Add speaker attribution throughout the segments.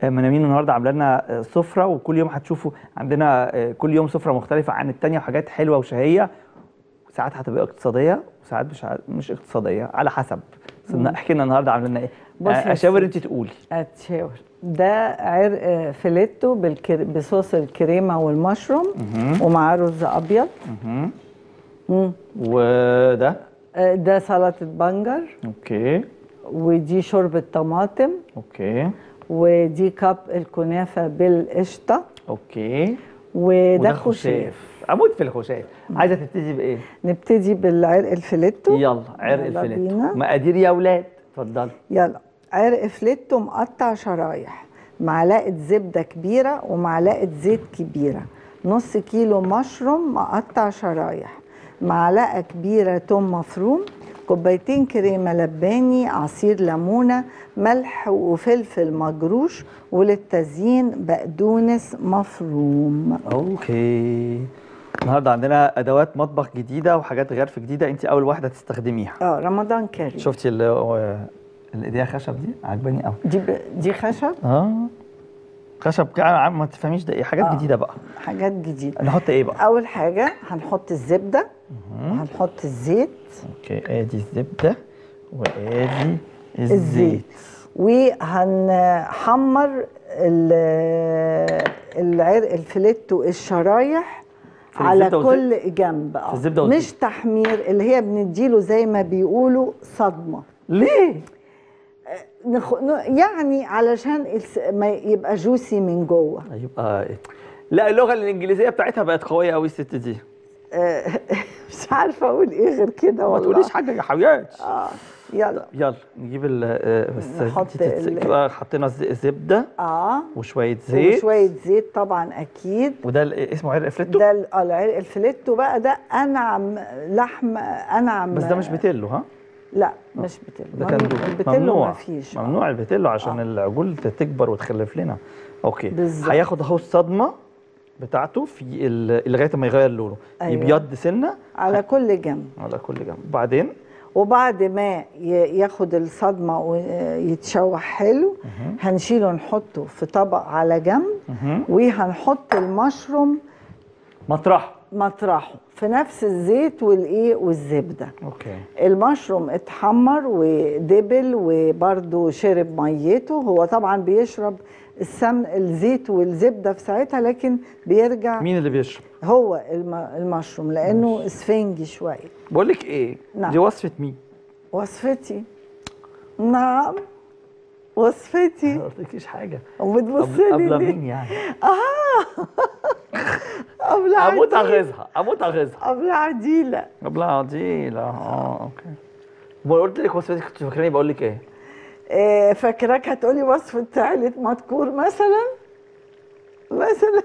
Speaker 1: منامين النهارده عامله لنا آه، سفره وكل يوم هتشوفوا عندنا آه، كل يوم سفره مختلفه عن التانيه وحاجات حلوه وشهيه ساعات هتبقى اقتصاديه وساعات مش ع- مش اقتصاديه على حسب بس إن- احكي لنا النهارده عامله لنا ايه
Speaker 2: بص يا
Speaker 1: آه، اشاور
Speaker 2: سيدي.
Speaker 1: انت تقولي
Speaker 2: اتشاور ده عرق فيليتو بالكر... بصوص الكريمه والمشروم ومعاه رز ابيض مم.
Speaker 1: وده
Speaker 2: آه، ده سلطه بنجر
Speaker 1: اوكي
Speaker 2: ودي شوربه طماطم
Speaker 1: اوكي
Speaker 2: ودي كاب الكنافه بالقشطه
Speaker 1: اوكي
Speaker 2: وده خشاف
Speaker 1: اموت في الخشاف عايزه تبتدي بايه
Speaker 2: نبتدي بالعرق الفيليتو
Speaker 1: يلا عرق
Speaker 2: يلا
Speaker 1: الفليتو
Speaker 2: بينا.
Speaker 1: مقادير يا اولاد اتفضلي
Speaker 2: يلا عرق فليتو مقطع شرايح معلقه زبده كبيره ومعلقه زيت كبيره نص كيلو مشروم مقطع شرايح معلقه كبيره توم مفروم كوبايتين كريمه لباني عصير ليمونه ملح وفلفل مجروش وللتزيين بقدونس مفروم
Speaker 1: اوكي النهارده عندنا ادوات مطبخ جديده وحاجات غرف جديده انت اول واحده تستخدميها
Speaker 2: اه رمضان كريم
Speaker 1: شفتي اللي هو الايديها خشب دي عجباني قوي
Speaker 2: دي ب... دي خشب
Speaker 1: اه خشب كده ما تفهميش ده ايه حاجات
Speaker 2: آه.
Speaker 1: جديده بقى
Speaker 2: حاجات جديده
Speaker 1: نحط ايه بقى
Speaker 2: اول حاجه هنحط الزبده وهنحط الزيت
Speaker 1: اوكي ادي الزبده وادي الزيت
Speaker 2: الزيت وهنحمر ال- العرق الفليتو الشرايح
Speaker 1: في
Speaker 2: على
Speaker 1: الزبدة والزيت؟
Speaker 2: كل جنب اه
Speaker 1: في الزبدة والزيت.
Speaker 2: مش تحمير اللي هي بنديله زي ما بيقولوا صدمه
Speaker 1: ليه
Speaker 2: نخ... ن- يعني علشان الس... ما يبقى جوسي من جوه
Speaker 1: يبقى إيه؟ لا اللغه الانجليزيه بتاعتها بقت قويه قوي الست دي
Speaker 2: آه، مش عارفه اقول ايه غير كده
Speaker 1: ما
Speaker 2: والله
Speaker 1: تقوليش حاجه يا حبيبات
Speaker 2: اه يلا
Speaker 1: يلا نجيب ال آه، بس
Speaker 2: نحط
Speaker 1: انت تتس-
Speaker 2: ال-
Speaker 1: كده حطينا الز- الزبده
Speaker 2: اه
Speaker 1: وشويه زيت
Speaker 2: وشويه زيت طبعا اكيد
Speaker 1: وده ال- اسمه عرق فليتو
Speaker 2: ده ال- آه، العرق الفليتو بقى ده انعم لحم انعم
Speaker 1: بس ده مش بتلو ها
Speaker 2: لا مش بتلو
Speaker 1: ده كان
Speaker 2: ممنوع- البتلو
Speaker 1: ممنوع
Speaker 2: ما فيش
Speaker 1: ممنوع البتلو عشان العجول تكبر وتخلف لنا اوكي
Speaker 2: بالظبط.
Speaker 1: هياخد اهو الصدمه بتاعته في ال- لغايه ما يغير لونه
Speaker 2: أيوة.
Speaker 1: يبيض سنه
Speaker 2: على كل جنب
Speaker 1: على كل جنب بعدين
Speaker 2: وبعد ما ي- ياخد الصدمه ويتشوح حلو هنشيله نحطه في طبق على جنب وهنحط المشروم
Speaker 1: مطرح
Speaker 2: مطرحه في نفس الزيت والايه والزبده
Speaker 1: اوكي
Speaker 2: المشروم اتحمر ودبل وبرده شرب ميته هو طبعا بيشرب السمن الزيت والزبده في ساعتها لكن بيرجع
Speaker 1: مين اللي بيشرب
Speaker 2: هو الم- المشروم لانه اسفنجي شويه
Speaker 1: بقول لك ايه
Speaker 2: نعم.
Speaker 1: دي وصفه مين
Speaker 2: وصفتي نعم وصفتي
Speaker 1: ما قلتلكيش حاجه
Speaker 2: وبتبصي
Speaker 1: قبل
Speaker 2: لي
Speaker 1: قبل
Speaker 2: ليه؟
Speaker 1: مين يعني
Speaker 2: قبل
Speaker 1: اموت
Speaker 2: عديلة
Speaker 1: اغيظها اموت اغيظها
Speaker 2: قبل عديله
Speaker 1: قبل عديلة اه اوكي ما قلت لك وصفتك كنت فاكراني بقول لك ايه
Speaker 2: آه، فاكراك هتقولي وصفه عيله مذكور مثلا مثلا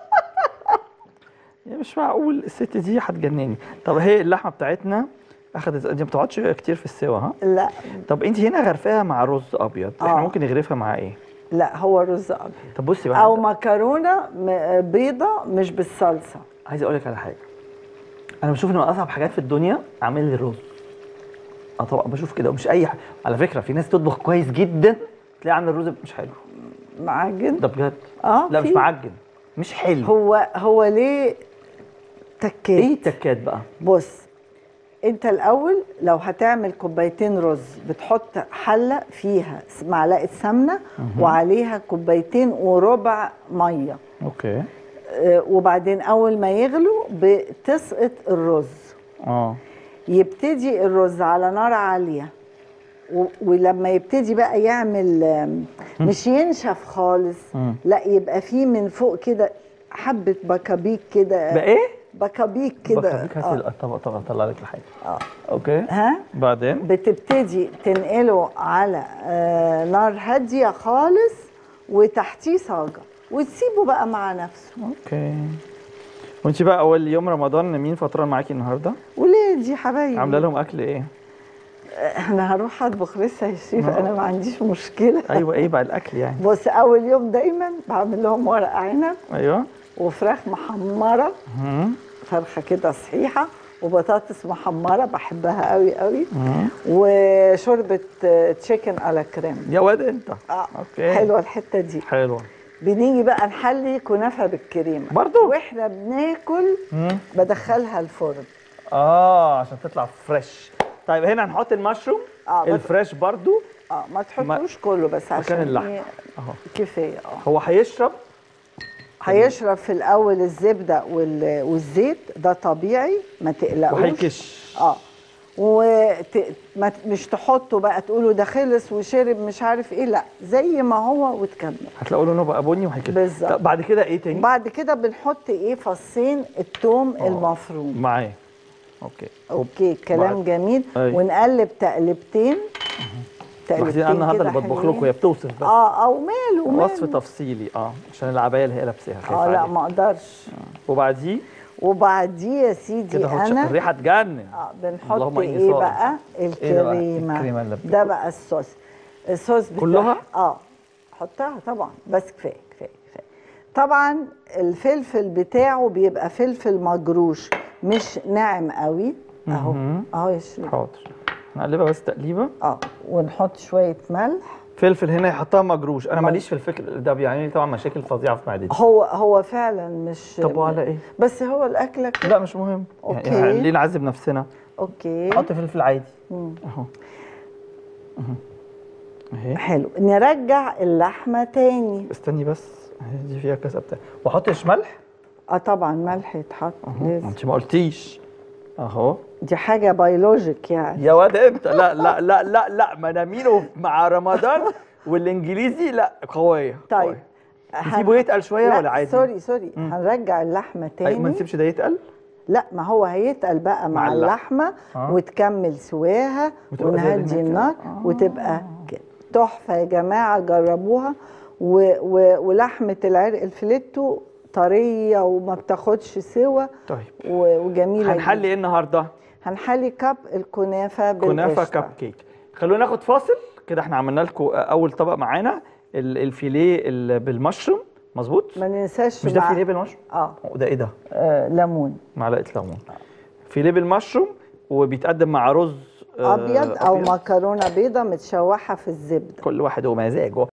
Speaker 1: يعني مش معقول الست دي هتجنني طب هي اللحمه بتاعتنا اخدت دي ما بتقعدش كتير في السوا ها
Speaker 2: لا
Speaker 1: طب انت هنا غرفاها مع رز ابيض احنا
Speaker 2: آه.
Speaker 1: ممكن نغرفها مع ايه
Speaker 2: لا هو رز ابيض
Speaker 1: طب بصي بقى
Speaker 2: او
Speaker 1: عايز-
Speaker 2: مكرونه م- بيضه مش بالصلصه
Speaker 1: عايز اقول لك على حاجه انا بشوف ان من اصعب حاجات في الدنيا اعمل لي الرز اه طبعا بشوف كده ومش اي حاجه على فكره في ناس تطبخ كويس جدا تلاقي عامل الرز مش حلو
Speaker 2: معجن
Speaker 1: ده بجد
Speaker 2: اه
Speaker 1: لا مش
Speaker 2: في.
Speaker 1: معجن مش حلو
Speaker 2: هو هو ليه تكات
Speaker 1: ايه التكات بقى
Speaker 2: بص انت الاول لو هتعمل كوبايتين رز بتحط حله فيها س- معلقه سمنه وعليها كوبايتين وربع ميه
Speaker 1: اوكي
Speaker 2: آه، وبعدين اول ما يغلوا بتسقط الرز
Speaker 1: اه
Speaker 2: يبتدي الرز على نار عاليه و- ولما يبتدي بقى يعمل آم، مش ينشف خالص
Speaker 1: مم.
Speaker 2: لا يبقى فيه من فوق كده حبه بكابيك كده
Speaker 1: بقى ايه
Speaker 2: بكابيك كده
Speaker 1: بخليك هاتي
Speaker 2: آه.
Speaker 1: الطبق طبق اطلع لك الحاجه
Speaker 2: آه.
Speaker 1: اوكي
Speaker 2: ها
Speaker 1: بعدين
Speaker 2: بتبتدي تنقله على آه نار هاديه خالص وتحتيه صاجه وتسيبه بقى مع نفسه
Speaker 1: اوكي وانت بقى اول يوم رمضان مين فطران معاكي النهارده
Speaker 2: ولادي حبايبي
Speaker 1: عامله لهم اكل ايه
Speaker 2: انا هروح اطبخ لسه يا شريف
Speaker 1: آه.
Speaker 2: انا ما عنديش مشكله
Speaker 1: ايوه ايه بقى الاكل يعني
Speaker 2: بص اول يوم دايما بعمل لهم ورق عنب
Speaker 1: ايوه
Speaker 2: وفراخ محمره
Speaker 1: مم.
Speaker 2: فرخه كده صحيحه وبطاطس محمره بحبها قوي قوي وشوربه تشيكن على كريم
Speaker 1: يا واد انت
Speaker 2: اه
Speaker 1: اوكي
Speaker 2: حلوه الحته دي
Speaker 1: حلوه
Speaker 2: بنيجي بقى نحلي كنافه بالكريمه
Speaker 1: برضو؟
Speaker 2: واحنا بناكل بدخلها الفرن
Speaker 1: اه عشان تطلع فريش طيب هنا هنحط المشروم
Speaker 2: آه، بس-
Speaker 1: الفريش برضو
Speaker 2: اه ما تحطوش كله بس عشان
Speaker 1: اللحم.
Speaker 2: إيه،
Speaker 1: اهو
Speaker 2: كفايه اه
Speaker 1: هو هيشرب
Speaker 2: هيشرب في الاول الزبده وال- والزيت ده طبيعي ما تقلقوش
Speaker 1: وهيكش
Speaker 2: اه وت... ما ت- مش تحطه بقى تقولوا ده خلص وشرب مش عارف ايه لا زي ما هو وتكمل
Speaker 1: هتلاقوا لونه بقى بني وهيكش
Speaker 2: بالظبط.
Speaker 1: طب بعد كده ايه تاني
Speaker 2: بعد كده بنحط ايه فصين التوم المفروم
Speaker 1: معاه اوكي
Speaker 2: اوكي كلام
Speaker 1: بعد-
Speaker 2: جميل
Speaker 1: أيوة.
Speaker 2: ونقلب تقلبتين
Speaker 1: واخدين انا النهارده
Speaker 2: كده
Speaker 1: اللي بطبخ
Speaker 2: حلوين.
Speaker 1: لكم هي بتوصف بس
Speaker 2: اه او ماله
Speaker 1: وصف
Speaker 2: ماله
Speaker 1: تفصيلي اه عشان العبايه اللي هي لابساها خايف
Speaker 2: اه لا
Speaker 1: عليها.
Speaker 2: ما اقدرش
Speaker 1: وبعديه
Speaker 2: وبعديه يا سيدي
Speaker 1: كده هو
Speaker 2: انا
Speaker 1: الريحه تجنن
Speaker 2: اه بنحط
Speaker 1: اللهم إني
Speaker 2: ايه
Speaker 1: صائم.
Speaker 2: بقى
Speaker 1: إيه ده بقى؟
Speaker 2: الكريمه
Speaker 1: الكريمة اللي
Speaker 2: ده بقى الصوص الصوص بتاع
Speaker 1: كلها؟
Speaker 2: اه حطها طبعا بس كفايه كفايه كفايه طبعا الفلفل بتاعه بيبقى فلفل مجروش مش ناعم قوي اهو
Speaker 1: مهم.
Speaker 2: اهو يا شريف
Speaker 1: حاضر نقلبها بس تقليبه
Speaker 2: اه ونحط شويه ملح
Speaker 1: فلفل هنا يحطها مجروش انا
Speaker 2: مج-
Speaker 1: ماليش في الفكر ده بيعني لي طبعا مشاكل فظيعه في معدتي
Speaker 2: هو هو فعلا مش
Speaker 1: طب وعلى ايه
Speaker 2: بس هو الاكله كده
Speaker 1: لا مش مهم
Speaker 2: أوكي.
Speaker 1: يعني ليه نعذب نفسنا
Speaker 2: اوكي
Speaker 1: نحط فلفل عادي
Speaker 2: مم.
Speaker 1: اهو اهو اهي
Speaker 2: حلو نرجع اللحمه تاني
Speaker 1: استني بس اهي دي فيها كذا بتاع واحطش ملح
Speaker 2: اه طبعا ملح يتحط
Speaker 1: اهو
Speaker 2: لازم
Speaker 1: انت ما قلتيش اهو
Speaker 2: دي حاجه بيولوجيك يعني
Speaker 1: يا واد انت لا لا لا لا لا منامينه مع رمضان والانجليزي لا قويه
Speaker 2: طيب
Speaker 1: قوية. نسيبه يتقل شويه
Speaker 2: لا
Speaker 1: ولا عادي
Speaker 2: سوري سوري هنرجع اللحمه
Speaker 1: أي
Speaker 2: تاني
Speaker 1: ما نسيبش ده يتقل
Speaker 2: لا ما هو هيتقل بقى مع,
Speaker 1: مع اللحم.
Speaker 2: اللحمه
Speaker 1: آه.
Speaker 2: وتكمل سواها
Speaker 1: وتبقى زي
Speaker 2: ونهدي
Speaker 1: اللي هناك
Speaker 2: النار
Speaker 1: كده. آه.
Speaker 2: وتبقى كده تحفه يا جماعه جربوها و و ولحمه العرق الفليتو طريه وما بتاخدش سوا
Speaker 1: طيب
Speaker 2: و- وجميله
Speaker 1: هنحلي
Speaker 2: جداً.
Speaker 1: ايه النهارده
Speaker 2: هنحلي كاب الكنافه
Speaker 1: كنافه
Speaker 2: بالقشطة.
Speaker 1: كب كيك خلونا ناخد فاصل كده احنا عملنا لكم اول طبق معانا ال- الفيليه ال- بالمشروم مظبوط
Speaker 2: ما ننساش
Speaker 1: مش ده
Speaker 2: مع-
Speaker 1: فيليه بالمشروم
Speaker 2: اه
Speaker 1: ده ايه ده
Speaker 2: آه، ليمون
Speaker 1: معلقه ليمون فيليه بالمشروم وبيتقدم مع رز آه،
Speaker 2: ابيض او مكرونه بيضه متشوحه في الزبده
Speaker 1: كل واحد ومزاجه